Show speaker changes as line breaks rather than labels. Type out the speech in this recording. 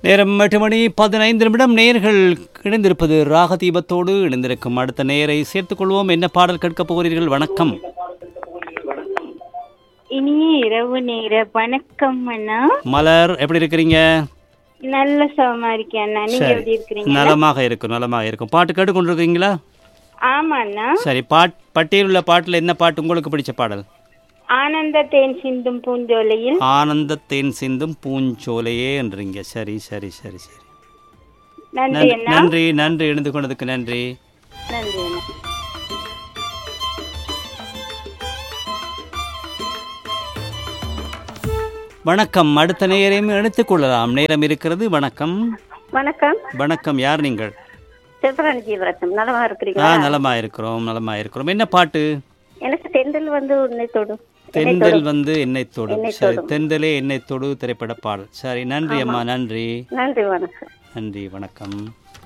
நேரம் எட்டு மணி பதினைந்து நிமிடம் நேர்கள் இணைந்திருப்பது ராகதீபத்தோடு இணைந்திருக்கும் அடுத்த நேரை சேர்த்துக் கொள்வோம் என்ன பாடல் கேட்கப் போகிறீர்கள் வணக்கம்
இனிய இரவு நேர வணக்கம் அண்ணா
மலர் எப்படி இருக்கிறீங்க
நல்ல சுகமா இருக்கேன் அண்ணா நீங்க
சரி.
எப்படி இருக்கிறீங்க
நலமாக இருக்கும் நலமாக இருக்கும் பாட்டு கேட்டு கொண்டிருக்கீங்களா
ஆமா அண்ணா
சரி பாட் பட்டியல் உள்ள பாட்டில் என்ன பாட்டு உங்களுக்கு பிடிச்ச பாடல்
ஆனந்த தேன் சிந்தும் பூஞ்சோலையில்
ஆனந்த தேன் சிந்தும் பூஞ்சோலையே என்றீங்க சரி சரி சரி சரி
நன்றி
நன்றி
அண்ணா
நன்றி நன்றி இணைந்து கொண்டதுக்கு நன்றி
நன்றி அண்ணா
வணக்கம் அடுத்த நேரையும் எடுத்துக் கொள்ளலாம் நேரம் இருக்கிறது வணக்கம்
வணக்கம்
வணக்கம் யார் நீங்கள்
சிவராணி ஜீவரத்னம் நலமா
ஆ
இருக்கிறீங்களா
நலமா இருக்கிறோம் நலமா இருக்கிறோம் என்ன பாட்டு
எனக்கு தென்றல் வந்து உன்னை தொடும்
தென்றல் வந்து என்னை தொடு சரி தென்றலே என்னை தொடு திரைப்பட பாடல் சரி நன்றி அம்மா நன்றி
நன்றி வணக்கம்
நன்றி வணக்கம்